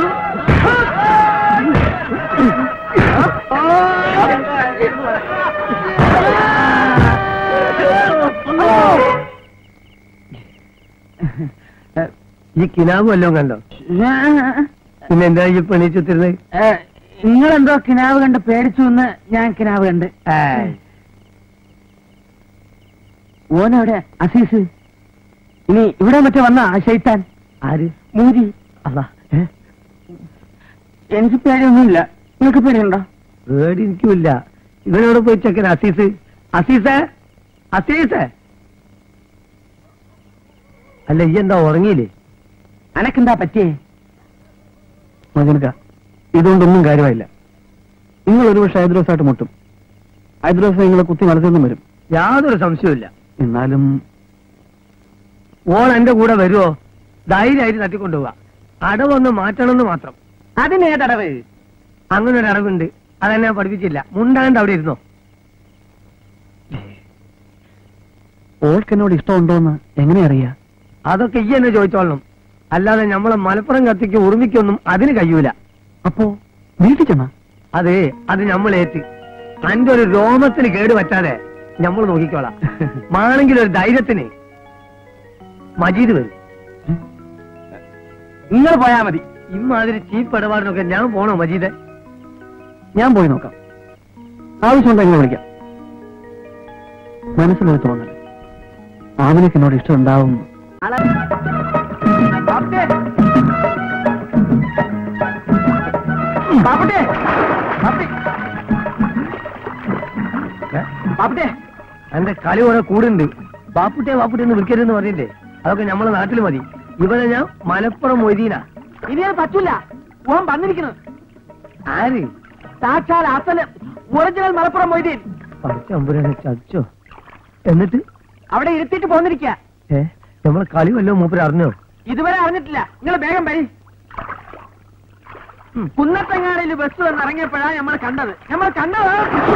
ഈ കിനാബ് വല്ലതും കണ്ടോ പിന്നെ എന്താ ഈ പണിച്ചുത്തിരുന്നത് നിങ്ങളെന്തോ കിനാവ് കണ്ട് പേടിച്ചു എന്ന് ഞാൻ കിനാവ് കണ്ട് ഓനവിടെ അസീസ് ഇനി ഇവിടെ മറ്റേ വന്ന ആ ശൈത്താൻ ആര് മൂരി അതാ എനിക്ക് പേടിയൊന്നുമില്ല നിങ്ങൾക്ക് പേടിയുണ്ടോ പേടി എനിക്കുമില്ല ഇവനോട് പോയി ചെക്കൻ അസീസ് അസീസേ അസീസേ അല്ല ഈ എന്താ ഉറങ്ങിയില്ലേ അനക്കെന്താ പറ്റിയേ മകനക്ക ഇതുകൊണ്ടൊന്നും കാര്യമായില്ല നിങ്ങൾ ഒരു പക്ഷെ ഹൈദ്രോസായിട്ട് മുട്ടും ഹൈദ്രോസ് നിങ്ങളെ കുത്തി മനസ്സിൽ നിന്നും വരും യാതൊരു സംശയവുമില്ല എന്നാലും ഓൾ എന്റെ കൂടെ വരുമോ ധൈര്യമായിട്ട് തട്ടിക്കൊണ്ടുപോവാ അടവൊന്ന് മാറ്റണമെന്ന് മാത്രം അതിനേതടവ് അങ്ങനെ ഒരു അടവുണ്ട് അതെന്നെ ഞാൻ പഠിപ്പിച്ചില്ല മുണ്ടാണ്ട് അവിടെ ഇരുന്നോ ഓൾക്ക് എന്നോട് ഇഷ്ടമുണ്ടോന്ന് എങ്ങനെ അറിയാ അതൊക്കെ ഈ എന്നെ ചോദിച്ചോളണം അല്ലാതെ നമ്മളെ മലപ്പുറം കത്തിക്ക് ഉറുമിക്കൊന്നും അതിന് കഴിയൂല അപ്പോ വീട്ടിൽ ചെന്ന അതെ അത് നമ്മളേറ്റ് അന്റെ ഒരു രോമത്തിന് കേട് പറ്റാതെ നമ്മൾ നോക്കിക്കോളാം മാണെങ്കിൽ ഒരു ധൈര്യത്തിന് മജീദ് വരും നിങ്ങൾ പോയാ മതി ഇമാതിരി ചീപ്പ് ഇടപാടിനൊക്കെ ഞാൻ പോണോ മജീദ് ഞാൻ പോയി നോക്കാം ആവശ്യമുണ്ടെങ്കിൽ വിളിക്കാം മനസ്സിലൊരു തോന്നൽ ആമിനക്ക് എന്നോട് ഇഷ്ടമുണ്ടാവും എന്റെ കളി കുറെ കൂടുണ്ട് ബാപ്പുട്ടെ ബാപ്പുട്ടെ എന്ന് വിളിക്കരുതെന്ന് പറഞ്ഞില്ലേ അതൊക്കെ നമ്മളെ നാട്ടിൽ മതി ഇവനെ ഞാൻ മലപ്പുറം മൊയ്തീന ഇനി അത് പറ്റൂല ഓൻ വന്നിരിക്കുന്നു ആര് സാക്ഷാൽ അസല് ഒറിജിനൽ മലപ്പുറം മൊയ്തീൻ പച്ചമ്പുരനെ ചതിച്ചോ എന്നിട്ട് അവിടെ ഇരുത്തിയിട്ട് പോന്നിരിക്കുക ഏ നമ്മളെ കളി വല്ലോ മൂപ്പര് അറിഞ്ഞോ ഇതുവരെ അറിഞ്ഞിട്ടില്ല നിങ്ങൾ വേഗം വരി കുന്നത്തങ്ങാടിയിൽ ബസ് വന്ന് ഇറങ്ങിയപ്പോഴാ നമ്മൾ കണ്ടത് നമ്മൾ കണ്ടത്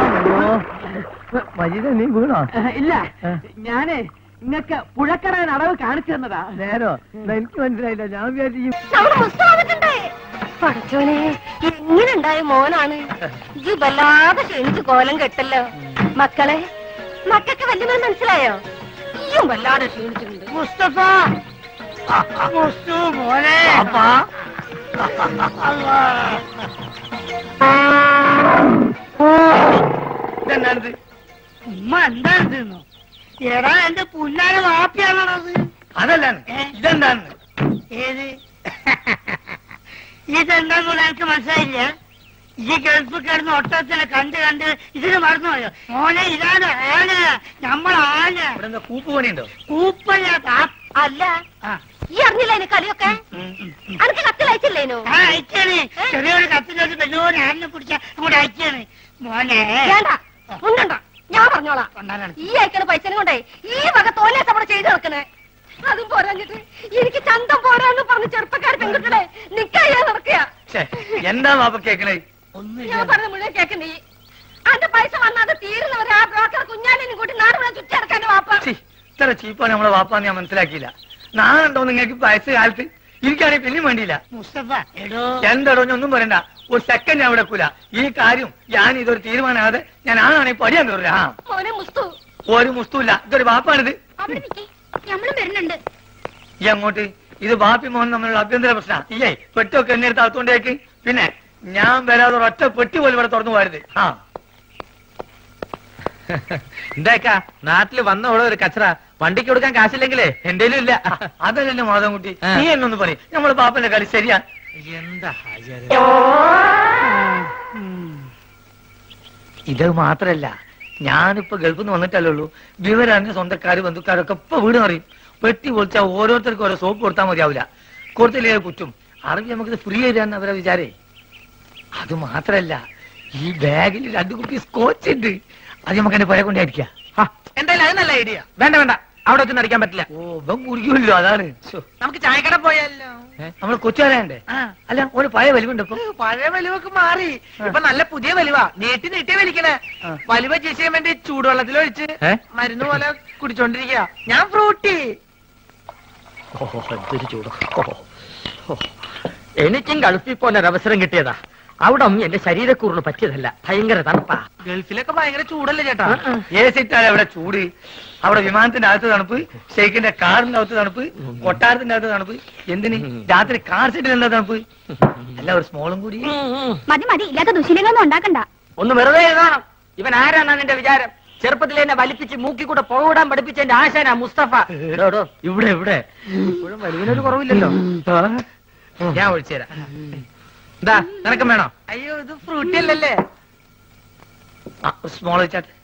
മജീദ നീ വീണോ ഏഹ്, ഇല്ല ഏ? ഞാന് നിങ്ങൾക്ക് പുഴക്കടൻ അടവ് കാണിച്ചു തന്നതാ നേരോ എന്നാ എനിക്ക് മനസ്സിലായില്ല ഞാൻ വിചാരിച്ചു ഈ നമ്മുടെ മുസ്താഫിന്റെ പഠിച്ചോനെ എങ്ങനെ ഉണ്ടായ മോനാണ് ഇത് വല്ലാതെ ക്ഷണിച്ച് കോലം കെട്ടല്ലോ മക്കളെ മക്കൾക്ക് വല്യമ്മ മനസ്സിലായോ ഈയും വല്ലാതെ ക്ഷീണിച്ചിട്ടുണ്ട് മുസ്തഫ മുസ്തു മോനെ ഇതെന്നാണിത് ഉമ്മ എന്തായിരുന്നു എടാ എന്റെ പുല്ലാര വാപ്പിയാണത് അതല്ലാണ് ഇതെന്താണ് ഏത് ഇതെന്താന്നുള്ള എനിക്ക് മനസ്സിലായില്ല ഈ ഗൾഫ് കിടന്ന് ഒട്ടത്തിനെ കണ്ട് കണ്ട് ഇതിന് മറന്നുപോയോ മോനെ ഇതാണ് ആന നമ്മൾ ആന ഇവിടെ എന്താ കൂപ്പ് പണിയുണ്ടോ കൂപ്പല്ല അല്ല ഈ അറിഞ്ഞില്ല എന്നെ കളിയൊക്കെ അനക്ക് കത്തിൽ അയച്ചില്ലേനു ആ അയച്ചാണ് ചെറിയൊരു കത്തിലോട്ട് വലിയൊരു ആനിനെ കുടിച്ച അങ്ങോട്ട് അയച്ചാണ് മോനെ വേണ്ട മുണ്ടണ്ട ഞാൻ പറഞ്ഞോളാം കൊണ്ടാനാണ് ഈ അയക്കണ പൈസനും കൊണ്ടേ ഈ വക തോന്നിയാ അവിടെ ചെയ്തു നടക്കണേ അതും പോരാഞ്ഞിട്ട് എനിക്ക് ചന്തം പോരാന്ന് പറഞ്ഞ് ചെറുപ്പക്കാർ പെൺകുട്ടികളെ നിക്കായ നടക്കുക എന്താ വാപ്പ കേക്കണേ ഞാൻ പറഞ്ഞ മുഴുവൻ കേക്കണ്ടേ അന്റെ പൈസ വന്നാതെ തീരുന്നവരെ ആ ബ്രോക്കർ കുഞ്ഞാലിനും കൂട്ടി നാട് മുഴുവൻ ചുറ്റി നടക്കാൻ വാപ്പ ഇത്ര ചീപ്പാണ് നമ്മളെ വാപ്പാന്ന് ഞാൻ മനസ്സിലാക്കിയില്ല നാളുണ്ടോ നിങ്ങൾക്ക് വയസ്സ് കാലത്ത് എനിക്കാണെങ്കിൽ പിന്നെയും വേണ്ടിയില്ല മുസ്തഫ എടോ എന്താടോ ഞാൻ ഒന്നും പറയണ്ട ഒരു സെക്കൻഡ് ഞാൻ അവിടെ വെക്കൂല ഈ കാര്യം ഞാൻ ഇതൊരു തീരുമാനമാകാതെ ഞാൻ ആണാണെങ്കിൽ പടിയാൻ കയറില്ല ആ മോനെ മുസ്തു ഒരു മുസ്തുല്ല ഇതൊരു ബാപ്പാണിത് അവിടെ നിൽക്കേ നമ്മളും വരുന്നുണ്ട് ഈ അങ്ങോട്ട് ഇത് ബാപ്പി മോഹൻ തമ്മിലുള്ള അഭ്യന്തര പ്രശ്ന ഇല്ലേ പെട്ടൊക്കെ എന്നെ എടുത്ത് അകത്തോണ്ടേക്ക് പിന്നെ ഞാൻ വരാതെ ഒറ്റ പെട്ടി പോലും ഇവിടെ തുറന്നു പോരുത് ആ എന്താക്കാ നാട്ടില് വന്ന ഉള്ള ഒരു കച്ചറ വണ്ടിക്ക് കൊടുക്കാൻ കാശില്ലെങ്കിലേ എന്റെ ഇല്ല അതല്ലേ മാധവൻകുട്ടി ആ. നീ എന്നൊന്ന് പറയും നമ്മള് പാപ്പന്റെ കളി ശരിയാ എന്താ ഇത് മാത്രല്ല ഞാനിപ്പോ ഗൾഫിൽ നിന്ന് വന്നിട്ടല്ലേ ഉള്ളൂ വിവരാണ് സ്വന്തക്കാര് ബന്ധുക്കാരൊക്കെ ഇപ്പൊ വീട് അറിയും പെട്ടി പൊളിച്ചാൽ ഓരോരുത്തർക്കും ഓരോ സോപ്പ് കൊടുത്താൽ മതിയാവില്ല കൊടുത്തില്ലേ കുറ്റും അറിവ് നമുക്കിത് ഫ്രീ തരാന്ന് അവരെ വിചാരേ അത് മാത്രല്ല ഈ ബാഗിൽ രണ്ട് കുപ്പി സ്കോച്ച് ഉണ്ട് അത് നമുക്ക് എന്റെ പുഴ കൊണ്ടായിരിക്കാം എന്തായാലും അത് നല്ല ഐഡിയ വേണ്ട വേണ്ട അവിടെ വെച്ച് നടിക്കാൻ പറ്റില്ല ഓ ഇവൻ കുടിക്കുമല്ലോ അതാണ് ശ്ശോ. നമുക്ക് ചായക്കട പോയാലോ നമ്മള് കൊച്ചുകാരണ്ടേ അല്ല ഒരു പഴയ വലിവുണ്ട് ഇപ്പൊ പഴയ വലിവൊക്കെ മാറി ഇപ്പൊ നല്ല പുതിയ വലിവ നീട്ടി നീട്ടി വലിക്കണേ ആ. വലിവ ചേച്ചി ചെയ്യാൻ വേണ്ടി ചൂടുവെള്ളത്തിൽ ഒഴിച്ച് ഏ? മരുന്ന് പോലെ കുടിച്ചോണ്ടിരിക്കുക ഞാൻ ഫ്രൂട്ടി എന്തൊരു ചൂട് എനിക്കും ഗൾഫിൽ പോലെ ഒരു അവസരം കിട്ടിയതാ അവിടെ എന്റെ ശരീരക്കൂറിന് പറ്റിയതല്ല ഭയങ്കര തണുപ്പാ ഗൾഫിലൊക്കെ ഭയങ്കര ചൂടല്ലേ ചേട്ടാ ഏ സിറ്റാണ് അവിടെ ചൂട് അവിടെ വിമാനത്തിന്റെ അകത്ത് തണുപ്പ് ഷെയ്ഖിന്റെ കാറിന്റെ അകത്ത് തണുപ്പ് കൊട്ടാരത്തിന്റെ അകത്ത് തണുപ്പ് എന്തിന് രാത്രി കാർ സീറ്റിൽ എന്താ തണുപ്പ് അല്ല ഒരു സ്മോളും കൂടി മതി മതി ഇല്ലാത്ത ദുശീലങ്ങളൊന്നും ഉണ്ടാക്കണ്ട ഒന്ന് വെറുതെ എഴുതണം ഇവൻ ആരാന്നാ നിന്റെ വിചാരം ചെറുപ്പത്തിൽ എന്നെ വലിപ്പിച്ച് മൂക്കി കൂടെ പുകവിടാൻ പഠിപ്പിച്ച എന്റെ ആശാനാ മുസ്തഫ എടോ, എടോ, ഇവിടെ ഇവിടെ ഇപ്പോഴും വലിവിനൊരു കുറവില്ലല്ലോ ഞാൻ ഒഴിച്ചു തരാം എന്താ നിനക്കും വേണോ അയ്യോ ഇത് ഫ്രൂട്ടി അല്ലല്ലേ സ്മോൾ വെച്ചാട്ടെ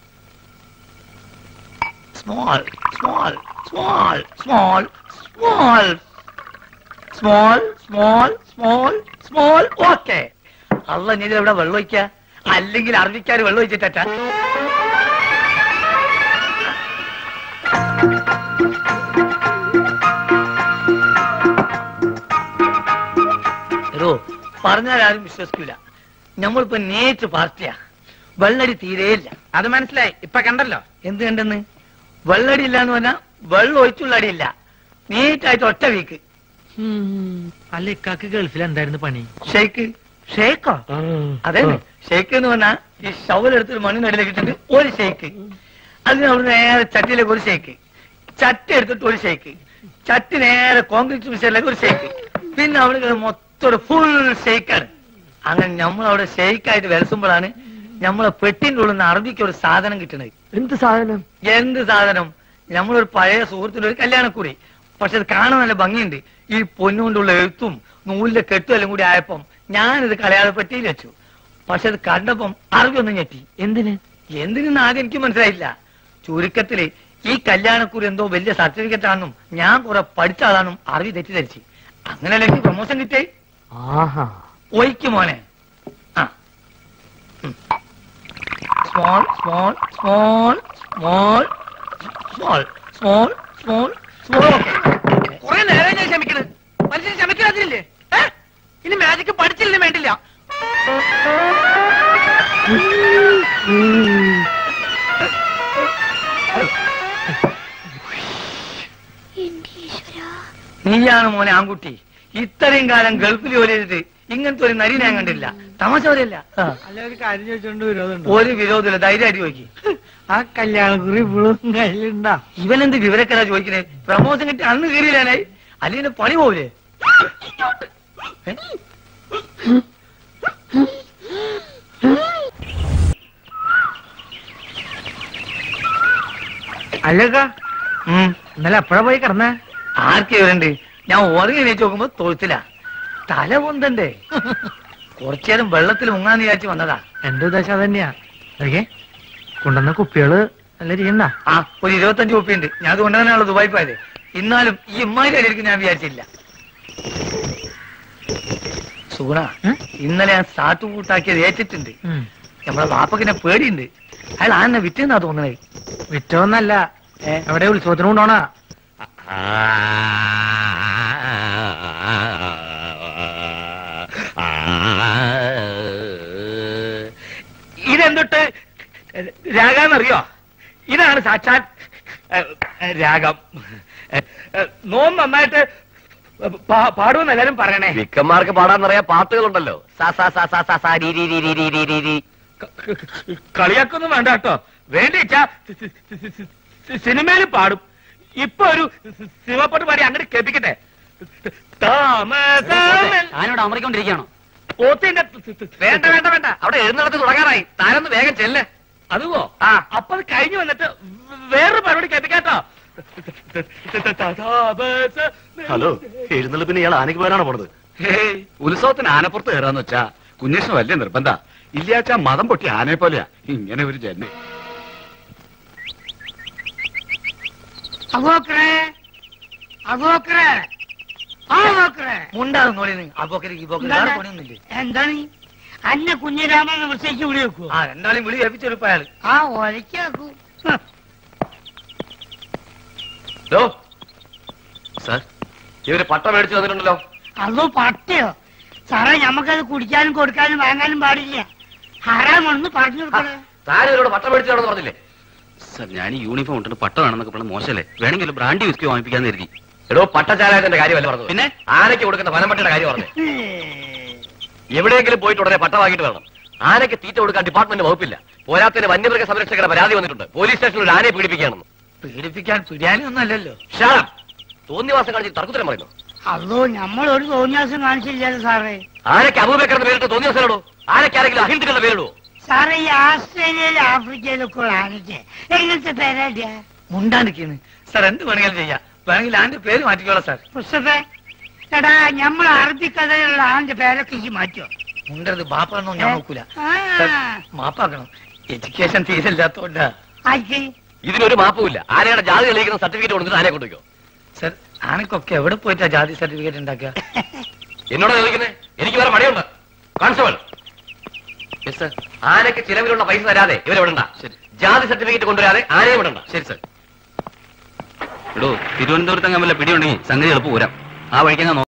small small small small small small small small small okay അല്ല നീ ഇവിടെ വെള്ളം ഒഴിക്ക അല്ലെങ്കിൽ അറബിക്കാർ വെള്ളം ഒഴിച്ചിട്ട എടോ പറഞ്ഞാൽ ആരും വിശ്വസിക്കൂല നമ്മളിപ്പോ നേരിട്ട് പാർട്ടിയാ വെള്ളടി തീരെയില്ല അത് മനസ്സിലായി ഇപ്പൊ കണ്ടല്ലോ എന്ത് കണ്ടെന്ന് വെള്ളടി ഇല്ല എന്ന് പറഞ്ഞാൽ വെള്ളം ഒഴിച്ചുള്ള അടിയില്ല നീറ്റായിട്ട് ഒറ്റ വീക്ക് അല്ല ഇക്കാക്ക് ഗൾഫിൽ എന്തായിരുന്നു പണി ഷെയ്ക്ക് ഷേക്കോ അതെ ഷെയ്ക്ക് എന്ന് പറഞ്ഞാൽ ഈ ഷവലെടുത്ത് മണ്ണിനടിയിലേക്ക് ഇട്ടിട്ട് ഒരു ഷെയ്ക്ക് അതിന് അവിടെ നേരെ ചട്ടിയിലേക്ക് ഒരു ഷെയ്ക്ക് ചട്ടി എടുത്തിട്ട് ഒരു ഷെയ്ക്ക് ചട്ടി നേരെ കോൺക്രീറ്റ് മിഷനിലേക്ക് ഒരു ഷെയ്ക്ക് പിന്നെ അവിടെ മൊത്തം ഒരു ഫുൾ ഷെയ്ക്കാണ് അങ്ങനെ നമ്മൾ അവിടെ ഷെയ്ക്കായിട്ട് വിലസുമ്പോഴാണ് നമ്മളെ പെട്ടിന്റെ ഉള്ളിൽ നിന്ന് അറബിക്ക് ഒരു സാധനം കിട്ടണത് എന്ത് സാധനം എന്ത് സാധനം നമ്മളൊരു പഴയ സുഹൃത്തിന്റെ ഒരു കല്യാണക്കുറി പക്ഷെ അത് കാണാൻ നല്ല ഭംഗിയുണ്ട് ഈ പൊന്നുകൊണ്ടുള്ള എഴുത്തും നൂലിന്റെ കെട്ടും എല്ലാം കൂടി ആയപ്പം ഞാനിത് കളയാതെ പെട്ടിയിൽ വെച്ചു പക്ഷെ അത് കണ്ടപ്പം അറബി ഒന്ന് ഞെട്ടി എന്തിന് എന്തിനെന്ന് ആദ്യം എനിക്ക് മനസ്സിലായില്ല ചുരുക്കത്തില് ഈ കല്യാണക്കുറി എന്തോ വലിയ സർട്ടിഫിക്കറ്റ് ആണെന്നും ഞാൻ കുറെ പഠിച്ച ആളാണെന്നും അറബി തെറ്റിദ്ധരിച്ച് അങ്ങനെയല്ലേ എനിക്ക് പ്രൊമോഷൻ കിട്ടേ ആഹാ ഒയ്ക്ക് മോനെ ആ small small small small small small small small കുറെ നേരം ഞാൻ ക്ഷമിക്കണ് മനുഷ്യൻ ക്ഷമിക്കാതില്ലേ ഇനി മാജിക്ക് പഠിച്ചില്ലേ വേണ്ടില്ല നീയാണ് മോനെ ആൺകുട്ടി ഇത്രയും കാലം ഗൾഫിൽ ജോലി ചെയ്തിട്ട് ഇങ്ങനത്തെ ഒരു നരി ഞാൻ കണ്ടില്ല തമാശ പറയല്ല അല്ല ഒരു കാര്യം ചോദിച്ചോണ്ട് വിരോധമുണ്ടോ ഒരു വിരോധമില്ല ധൈര്യമായിട്ട് ചോദിക്കും ആ കല്യാണക്കുറി ഇപ്പോഴും കയ്യിലുണ്ടാ ഇവനെന്ത് വിവരക്കല ചോദിക്കുന്നത് പ്രമോഷൻ കിട്ടി അന്ന് കയറിയില്ലാനായി അല്ലെങ്കിൽ പണി പോവില്ലേ ഏ? അല്ലക്ക ഉം. ഇന്നലെ എപ്പോഴാ പോയി കിടന്നേ ആർക്ക് ഇവരുണ്ട് ഞാൻ ഉറങ്ങി എണീച്ച് നോക്കുമ്പോ തൊഴുത്തില്ല തല പൊന്തണ്ടേ കുറച്ചേരം വെള്ളത്തിൽ മുങ്ങാന്ന് വിചാരിച്ച് വന്നതാ എന്റെ ഉദ്ദേശം അതന്നെയാ ഓക്കെ കൊണ്ടുവന്ന കുപ്പികള് നല്ല രീതിണ്ടാ ആ ഒരു ഇരുപത്തഞ്ച് കുപ്പിയുണ്ട് ഞാൻ അത് കൊണ്ടുതന്നെയുള്ള ദുബായി പോയത് എന്നാലും ഈ ഇമ്മാരി അടിയിരിക്കും ഞാൻ വിചാരിച്ചില്ല സുഗുണ ഉം? ഇന്നലെ ഞാൻ സാറ്റ് കൂട്ടാക്കിയത് ഏറ്റിട്ടുണ്ട് നമ്മളെ വാപ്പക്കിനെ പേടിയുണ്ട് അയാൾ ആന്നെ വിറ്റെന്നാ തോന്നണേ വിറ്റോന്നല്ല ഏ? എവിടെ ഉത്സവത്തിന് കൊണ്ടോണാ ഇതെന്തൊട്ട് രാഗാന്നറിയോ ഇതാണ് സാക്ഷാൽ ഏ, ഏ, രാഗം ഏ, ഏ, നോം നന്നായിട്ട് പാ- പാടുമെന്ന് എല്ലാരും പറയണേ വിക്കന്മാർക്ക് പാടാന്നറിയാ പാട്ടുകളുണ്ടല്ലോ സാ സാ സാ സാ സാ സാ രീ രീ രീ രീ രീ രീ രീ കളിയാക്കൊന്നും വേണ്ട കേട്ടോ വേണ്ടിച്ചാ സിനിമയിൽ പാടും ഇപ്പൊ ഒരു സിനിമപ്പാട്ട് പാടി അങ്ങോട്ട് കേൾപ്പിക്കട്ടെ താമസമൻ ഞാനിവിടെ അമറിക്കൊണ്ടിരിക്കുകയാണോ പോത്തിന്റെ വേണ്ട വേണ്ട വേണ്ട അവിടെ എഴുന്നള്ളത്ത് തുടങ്ങാറായി താനൊന്ന് വേഗം ചെല്ല് അതുവോ ആ അപ്പൊ അത് കഴിഞ്ഞു വന്നിട്ട് വേറൊരു പരിപാടി കേട്ടോ ഹലോ എഴുന്നള്ളിപ്പിന് ഇയാൾ ആനയ്ക്ക് പോയാണോ പോണത് ഹേയ് ഉത്സവത്തിന് ആനപ്പുറത്ത് കയറാന്ന് വെച്ചാ കുഞ്ഞേഷന് വലിയ നിർബന്ധ ഇല്ലാച്ചാ മതം പൊട്ടി ആനയെ പോലെയാ ഇങ്ങനെ ഒരു ജന്മ അബോക്കറേ അബോക്കറേ ആ അബോക്കറേ മുണ്ടാകുന്നോളി അപ്പോക്കരക്ക് എന്താണ്? എന്താണ് ഈ? അന്നെ കുഞ്ഞിരാമൻ വിളിച്ചേക്ക് വിളി വെക്കൂ ആ രണ്ടാളും വിളി ഏൽപ്പിച്ചെടുപ്പ അയാൾ ആ ഒലക്കാക്കൂ സാർ ഇവര് പട്ട മേടിച്ചു തന്നിട്ടുണ്ടല്ലോ അതോ പട്ടയോ സാറേ ഞമ്മക്കത് കുടിക്കാനും കൊടുക്കാനും വാങ്ങാനും പാടില്ല ഹറാമൊന്ന് പറഞ്ഞു കൊടുക്കണേ താൻ ഇവരോട് പട്ട മേടിച്ചാണെന്ന് പറഞ്ഞില്ലേ സാർ ഞാൻ ഈ യൂണിഫോം ഇട്ടിട്ട് പട്ട വേണമെന്നൊക്കെ പറഞ്ഞ മോശമല്ലേ വേണമെങ്കിൽ ഒരു ബ്രാൻഡി വിസ്കി വാങ്ങിപ്പിക്കാന്ന് കരുതി എടോ പട്ടചാരായത്തിന്റെ കാര്യമല്ല പറഞ്ഞത് പിന്നെ ആനയ്ക്ക് കൊടുക്കുന്ന വനംപട്ടിയുടെ കാര്യം പറഞ്ഞു എവിടെയെങ്കിലും പോയിട്ട് ഉടനെ പട്ട വാങ്ങിയിട്ട് വരണം ആനയ്ക്ക് തീറ്റ കൊടുക്കാൻ ഡിപ്പാർട്ട്മെന്റ് വകുപ്പില്ല പോരാത്തതിന് വന്യമൃഗ സംരക്ഷകരുടെ പരാതി വന്നിട്ടുണ്ട് പോലീസ് സ്റ്റേഷനിൽ ഒരു ആനയെ പീഡിപ്പിക്കുകയാണെന്ന് പീഡിപ്പിക്കാൻ പിടിയാനും ഒന്നല്ലല്ലോ ഷാം തോന്നിവാസം കാണിച്ച് തർക്കുത്തരം പറയുന്നു അതോ നമ്മൾ ഒരു തോന്നിയാസം കാണിച്ചില്ലല്ലോ സാറേ ആനയ്ക്ക് അബൂബക്കറിന്റെ പേരിട്ട് തോന്നിവാസനോടോ ആനയ്ക്ക് ആരെങ്കിലും അഹിന്ദികളുടെ പേരിടുവോ സാറേ ഈ ആസ്ട്രേലിയയിലും ആഫ്രിക്കയിലൊക്കെ ഉള്ള ആനയ്ക്ക് എങ്ങനത്തെ പേരാടിയാ മുണ്ടാണ്ടിരിക്കുന്നു സാർ എന്ത് വേണമെങ്കിലും ചെയ്യാം വേണമെങ്കിൽ ആന്റെ പേര് മാറ്റിക്കോളാം സാർ പുസ്തകേ എടാ നമ്മൾ അറബിക്കഥയിലുള്ള ആന്റെ പേരൊക്കെ ഈ മാറ്റോ മുണ്ടത് ബാപ്പാണെന്നോ ഞാൻ നോക്കൂല ആ. സാർ മാപ്പാക്കണം എഡ്യൂക്കേഷൻ തീരില്ലാത്തോണ്ടാ ആയിക്ക് ഇതിനൊരു മാപ്പുമില്ല ആനയുടെ ജാതി തെളിയിക്കുന്ന സർട്ടിഫിക്കറ്റ് കൊടുത്തിട്ട് ആനയെ കൊണ്ടുവയ്ക്കോ സാർ ആനക്കൊക്കെ എവിടെ പോയിട്ടാ ജാതി സർട്ടിഫിക്കറ്റ് ഉണ്ടാക്കുക എന്നോട് ചോദിക്കുന്നേ എനിക്ക് വേറെ മടിയുണ്ട് കോൺസ്റ്റബിൾ യെസ് സർ ആനയ്ക്ക് ചിലവിലുള്ള പൈസ തരാതെ ഇവരെ വിടണ്ട ശരി ജാതി സർട്ടിഫിക്കറ്റ് കൊണ്ടുവരാതെ ആനയെ വിടണ്ട ശരി സർ എടോ തിരുവനന്തപുരത്ത് അങ്ങനെ വല്ല പിടിയുണ്ടെങ്കിൽ സംഗതി എളുപ്പം പോരാം ആ വഴിക്ക്